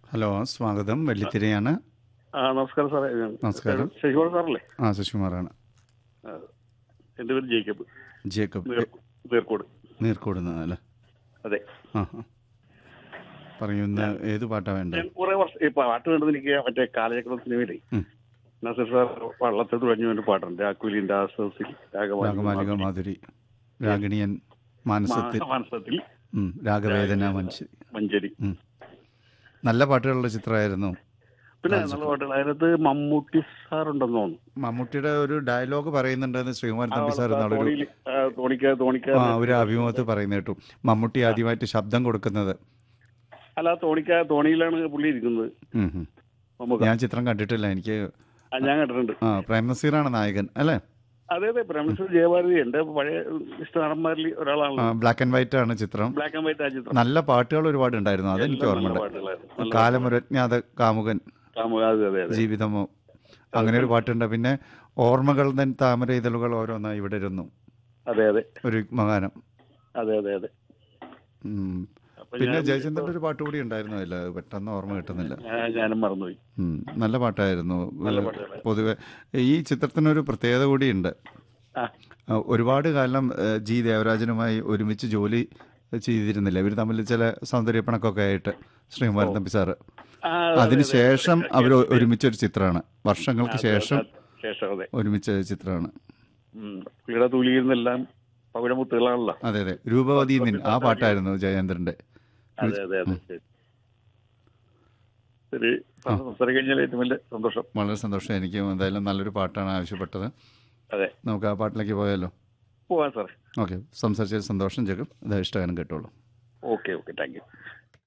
Hello സ്വാഗതം വെള്ളിത്തിരയാണ് ആ നമസ്കാരം സാറേ ഞാൻ നമസ്കാരം. ശശികുമാർ സാറല്ലേ ആ ശശികുമാറാണ് ആ, എൻ്റെ പേര് ജേക്കബ് ജേക്കബ് നീർ- നീർക്കോട് നീർക്കോടുന്ന അല്ലേ അതെ ആ ആ പറയുന്ന ഏത് പാട്ടാ വേണ്ടത് ഞാൻ കുറെ വർഷം ഈ പാട്ട് കണ്ടത് എനിക്ക് മറ്റേ കാലചക്രം സിനിമയിലേ ഉം. നസീർ സാർ വള്ളത്തിൽ തുഴഞ്ഞു വേണ്ടി പാട്ടുണ്ട് രാക്കുലിൻ്റെ ആശ്വാസിൽ രാഗമാലിക മാധുരി രാഗിണിയൻ മാനസത്തിൽ മാനസത്തിൽ ഉം, രാഗവേദന മനുഷ്യ മഞ്ചരി ഉം. നല്ല പാട്ടുകളുടെ ചിത്രമായിരുന്നു പിന്നെ നല്ല പാട്ടുകൾ അതിനകത്ത് മമ്മൂട്ടി സാർ ഉണ്ടെന്ന് തോന്നുന്നു മമ്മൂട്ടിയുടെ ഒരു ഡയലോഗ് പറയുന്നുണ്ടെന്ന് ശ്രീകുമാരൻ തമ്പി സാർ എന്നാളൊരു തോണിയിൽ തോണിക്ക തോണിക്ക ആ ഒരു അഭിമുഖത്തിൽ പറയുന്ന കേട്ടു മമ്മൂട്ടി ആദ്യമായിട്ട് ശബ്ദം കൊടുക്കുന്നത് അല്ല തോണിക്ക തോണിയിലാണ് പുള്ളി ഇരിക്കുന്നത് ഉം, ഉം. നമുക്ക് ഞാൻ ചിത്രം കണ്ടിട്ടില്ല എനിക്ക് ആ, ഞാൻ കണ്ടിട്ടുണ്ട് ആ പ്രേം നസീറാണ് നായകൻ അല്ലേ അതെ അതെ പ്രേമശ്വർ ജയഭാരതി എന്റെ പഴയ ഇഷ്ട നടന്മാരിൽ ഒരാളാണല്ലോ ബ്ലാക്ക് ആൻഡ് വൈറ്റ് ആണ് ചിത്രം ബ്ലാക്ക് ആൻഡ് വൈറ്റ് ആ ചിത്രം നല്ല പാട്ടുകൾ ഒരുപാട് ഉണ്ടായിരുന്നു അതെനിക്ക് എല്ലാം നല്ല ഓർമ്മയുണ്ട് പാട്ടുകളായിരുന്നു. നല്ല കാലമൊരജ്ഞാത കാമുകൻ കാമുക, അതെ അതെ അതെ ജീവിതമോ അങ്ങനെ ഒരു പാട്ടുണ്ട് പിന്നെ ഓർമ്മകൾ തൻ താമര ഇതളുകൾ ഓരോന്നായി ഇവിടെ ഇരുന്നു അതെ അതെ ഒരു മകാനം അതെ അതെ അതെ ഉം. അപ്പൊ പിന്നെ ഞാൻ ജയചന്ദ്രന്റെ ഒരു പാട്ട് കൂടി ഉണ്ടായിരുന്നു അതിൽ പെട്ടെന്ന് ഓർമ്മ കിട്ടുന്നില്ല ഞാൻ- ഞാനും മറന്നുപോയി ഉം. നല്ല പാട്ടായിരുന്നു നല്ല പാട്ടുകളായിരുന്നു. പൊതുവെ ഈ ചിത്രത്തിനൊരു പ്രത്യേകത കൂടിയുണ്ട് ആ ആ, ഒരുപാട് കാലം ഏ, ജി ദേവരാജനുമായി ഒരുമിച്ച് ജോലി ചെയ്തിരുന്നില്ല ഇവർ തമ്മിൽ ചില സൗന്ദര്യപ്പണക്കൊക്കെ ആയിട്ട് ശ്രീകുമാരൻ തമ്പി സാറ് ആ, അതെ, അതെ, അതിനുശേഷം അതെ. അവർ ഒരുമിച്ചൊരു ചിത്രമാണ് വർഷങ്ങൾക്ക് ശേഷം ശേഷം അതെ ഒരുമിച്ച ചിത്രമാണ് ഉം. പുള്ളിയുടെ തൂലിയിരുന്നെല്ലാം പവിഴമുത്തുകളാണല്ലോ അതെ അതെ രൂപവതി നിൻ ആ പാട്ടായിരുന്നു ജയേന്ദ്രന്റെ അതെ അതെ അതെ ശരി ശരി സംസാരിക്കാൻ കഴിഞ്ഞാൽ ഏറ്റവും വലിയ സന്തോഷം വളരെ സന്തോഷം എനിക്ക് എന്തായാലും നല്ലൊരു പാട്ടാണ് ആവശ്യപ്പെട്ടത് അതെ നമുക്ക് ആ പാട്ടിലേക്ക് പോയാലോ പോവാൻ സാറേ ഓക്കെ സംസാരിച്ചതിൽ സന്തോഷം ജഗം ഇത് ഇഷ്ടഗാനം കേട്ടോളൂ ഓക്കെ ഓക്കെ താങ്ക് യു